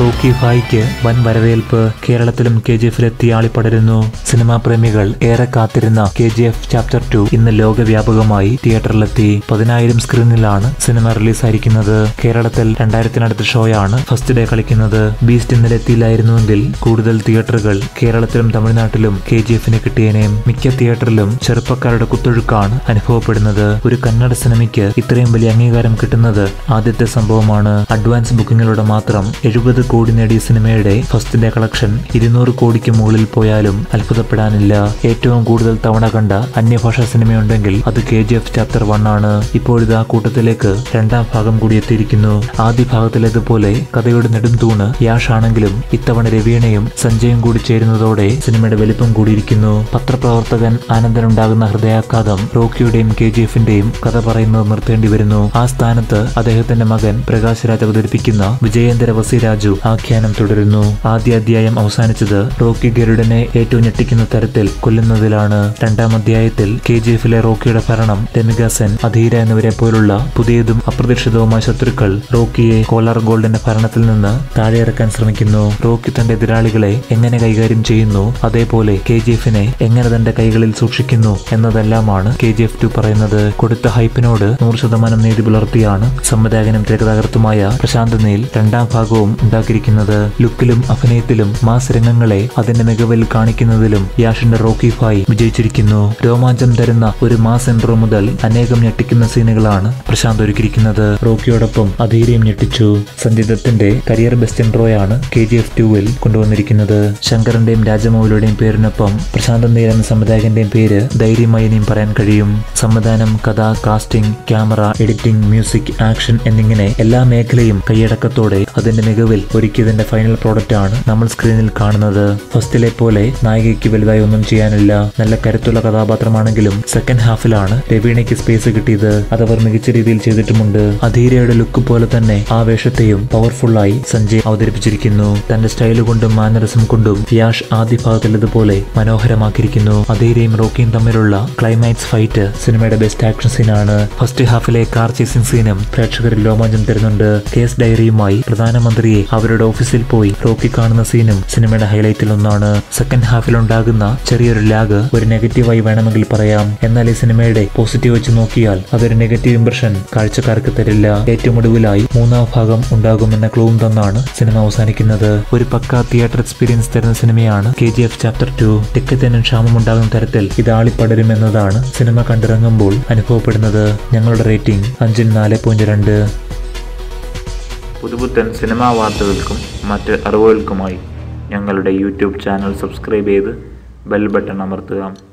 Rocky ഫായിക്ക് വൻ വരവേൽപ്പ് കേരളത്തിലും കെ ജി എഫിലെത്തി ആളിപ്പടരുന്നു സിനിമാ പ്രേമികൾ ഏറെ കാത്തിരുന്ന K G F chapter two ഇന്ന് ലോകവ്യാപകമായി തിയേറ്ററിലെത്തി പതിനായിരം സ്ക്രീനിലാണ് സിനിമ റിലീസായിരിക്കുന്നത് കേരളത്തിൽ രണ്ടായിരത്തിനടുത്ത ഷോയാണ് ഫസ്റ്റ് ഡേ കളിക്കുന്നത് ബീസ്റ്റ് ഇന്നലെ എത്തിയില്ലായിരുന്നുവെങ്കിൽ കൂടുതൽ തിയേറ്ററുകൾ കേരളത്തിലും തമിഴ്നാട്ടിലും കെ ജി എഫിന് കിട്ടിയേനേം മിക്ക തിയേറ്ററിലും ചെറുപ്പക്കാരുടെ കുത്തൊഴുക്കാണ് അനുഭവപ്പെടുന്നത് ഒരു കന്നഡ സിനിമയ്ക്ക് ഇത്രയും വലിയ അംഗീകാരം കിട്ടുന്നത് ആദ്യത്തെ സംഭവമാണ് അഡ്വാൻസ് ബുക്കിങ്ങിലൂടെ മാത്രം എഴുപത് കോടി നേടിയ സിനിമയുടെ ഫസ്റ്റ് ഡേ കളക്ഷൻ ഇരുന്നൂറ് കോടിക്ക് മുകളിൽ പോയാലും അത്ഭുതപ്പെടാനില്ല ഏറ്റവും കൂടുതൽ തവണ കണ്ട അന്യഭാഷാ സിനിമയുണ്ടെങ്കിൽ അത് K G F chapter one ആണ് ഇപ്പോഴിത് ആ കൂട്ടത്തിലേക്ക് രണ്ടാം ഭാഗം കൂടി എത്തിയിരിക്കുന്നു ആദ്യ ഭാഗത്തിലേതുപോലെ കഥയുടെ നെടും തൂണ് യാഷ് ആണെങ്കിലും ഇത്തവണ രവീണയും സഞ്ജയും കൂടി ചേരുന്നതോടെ സിനിമയുടെ വലിപ്പം കൂടിയിരിക്കുന്നു പത്രപ്രവർത്തകൻ ആനന്ദനുണ്ടാകുന്ന ഹൃദയാഘാതം റോക്കിയുടെയും കെ ജി എഫിന്റെയും കഥ പറയുന്നത് നിർത്തേണ്ടി വരുന്നു ആ സ്ഥാനത്ത് അദ്ദേഹത്തിന്റെ മകൻ പ്രകാശ് രാജ് അവതരിപ്പിക്കുന്ന വിജയേന്ദ്ര വസിരാജു ആഖ്യാനം തുടരുന്നു ആദ്യ അധ്യായം അവസാനിച്ചത് റോക്കി ഗരുഡനെ ഏറ്റവും ഞെട്ടിക്കുന്ന തരത്തിൽ കൊല്ലുന്നതിലാണ് രണ്ടാം അധ്യായത്തിൽ കെ ജി എഫിലെ റോക്കിയുടെ ഭരണം രമിക സെൻ അധീര എന്നിവരെ പോലുള്ള പുതിയതും അപ്രതീക്ഷിതവുമായ ശത്രുക്കൾ റോക്കിയെ കോലാർ ഗോൾഡിന്റെ ഭരണത്തിൽ നിന്ന് താഴെയിറക്കാൻ ശ്രമിക്കുന്നു റോക്കി തന്റെ എതിരാളികളെ എങ്ങനെ കൈകാര്യം ചെയ്യുന്നു അതേപോലെ കെ ജി എഫിനെ എങ്ങനെ തന്റെ കൈകളിൽ സൂക്ഷിക്കുന്നു എന്നതെല്ലാമാണ് കെ ജി എഫ് ടു പറയുന്നത് കൊടുത്ത ഹൈപ്പിനോട് നൂറ് ശതമാനം നീതി പുലർത്തിയാണ് സംവിധായകനും തിരക്കഥാകൃത്തുമായ പ്രശാന്ത് നീൽ രണ്ടാം ഭാഗവും ഉണ്ടാക്കിയിരിക്കുന്നത് ലുക്കിലും അഭിനയത്തിലും മാസ് രംഗങ്ങളെ അതിന്റെ മികവിൽ കാണിക്കുന്നതിലും യാഷിന്റെ റോക്കി ഫായ് വിജയിച്ചിരിക്കുന്നു രോമാഞ്ചം തരുന്ന ഒരു മാസ് എൻട്രോ മുതൽ അനേകം ഞെട്ടിക്കുന്ന സീനുകളാണ് പ്രശാന്ത് ഒരുക്കിയിരിക്കുന്നത് റോക്കിയോടൊപ്പം അധീരയും ഞെട്ടിച്ചു സഞ്ജയ് ദത്തിന്റെ കരിയർ ബെസ്റ്റ് എൻട്രോയാണ് കെ ജി എഫ് ടുവിൽ കൊണ്ടുവന്നിരിക്കുന്നത് ശങ്കറിന്റെയും രാജമൗലിയുടെയും പേരിനൊപ്പം പ്രശാന്ത് നീൽ എന്ന സംവിധായകന്റെയും പേര് ധൈര്യമായി ഇനിയും പറയാൻ കഴിയും സംവിധാനം കഥ casting camera editing music action എന്നിങ്ങനെ എല്ലാ മേഖലയും കൈയടക്കത്തോടെ അതിന്റെ മികവിൽ ഒരുക്കിയതിന്റെ ഫൈനൽ പ്രോഡക്റ്റ് ആണ് നമ്മൾ സ്ക്രീനിൽ കാണുന്നത് ഫസ്റ്റിലെ പോലെ നായികയ്ക്ക് വലുതായി ഒന്നും ചെയ്യാനില്ല നല്ല കരുത്തുള്ള കഥാപാത്രമാണെങ്കിലും സെക്കൻഡ് ഹാഫിലാണ് രവീണയ്ക്ക് സ്പേസ് കിട്ടിയത് അതവർ മികച്ച രീതിയിൽ ചെയ്തിട്ടുമുണ്ട് അധീരയുടെ ലുക്ക് പോലെ തന്നെ ആ വേഷത്തെയും പവർഫുള്ളായി സഞ്ജയ് അവതരിപ്പിച്ചിരിക്കുന്നു തന്റെ സ്റ്റൈല് കൊണ്ടും മാനറിസം കൊണ്ടും യാഷ് ആദ്യ ഭാഗത്തിലതുപോലെ മനോഹരമാക്കിയിരിക്കുന്നു അധീരയും റോക്കിയും തമ്മിലുള്ള ക്ലൈമാക്സ് ഫൈറ്റ് സിനിമയുടെ ബെസ്റ്റ് ആക്ഷൻ സീനാണ് ഫസ്റ്റ് ഹാഫിലെ കാർ ചേസിംഗ് സീനും പ്രേക്ഷകരിൽ രോമാഞ്ചം തരുന്നുണ്ട് കേസ് ഡയറിയുമായി പ്രധാനമന്ത്രിയെ അവരുടെ ഓഫീസിൽ പോയി റോക്കി കാണുന്ന സീനും സിനിമയുടെ ഹൈലൈറ്റിൽ ഒന്നാണ് സെക്കൻഡ് ഹാഫിലുണ്ടാകുന്ന ചെറിയൊരു ലാഗ് ഒരു നെഗറ്റീവായി വേണമെങ്കിൽ പറയാം എന്നാൽ ഈ സിനിമയുടെ പോസിറ്റീവ് വെച്ച് നോക്കിയാൽ അതൊരു നെഗറ്റീവ് ഇംപ്രഷൻ കാഴ്ചക്കാർക്ക് തരില്ല ഏറ്റവും ഒടുവിലായി മൂന്നാം ഭാഗം ഉണ്ടാകുമെന്ന ക്ലൂവും തന്നാണ് സിനിമ അവസാനിക്കുന്നത് ഒരു പക്ക തിയേറ്റർ എക്സ്പീരിയൻസ് തരുന്ന സിനിമയാണ് K G F chapter two ടിക്കറ്റിനും ക്ഷാമമുണ്ടാകുന്ന തരത്തിൽ ഇത് ആളിപ്പടരുമെന്നതാണ് സിനിമ കണ്ടിറങ്ങുമ്പോൾ അനുഭവപ്പെടുന്നത് ഞങ്ങളുടെ റേറ്റിംഗ് അഞ്ചിന് നാല് പോയിന്റ് രണ്ട് പുതുപുത്തൻ സിനിമാ വാർത്തകൾക്കും മറ്റ് അറിവുകൾക്കുമായി ഞങ്ങളുടെ യൂട്യൂബ് ചാനൽ സബ്സ്ക്രൈബ് ചെയ്ത് ബെൽ ബട്ടൺ അമർത്തുക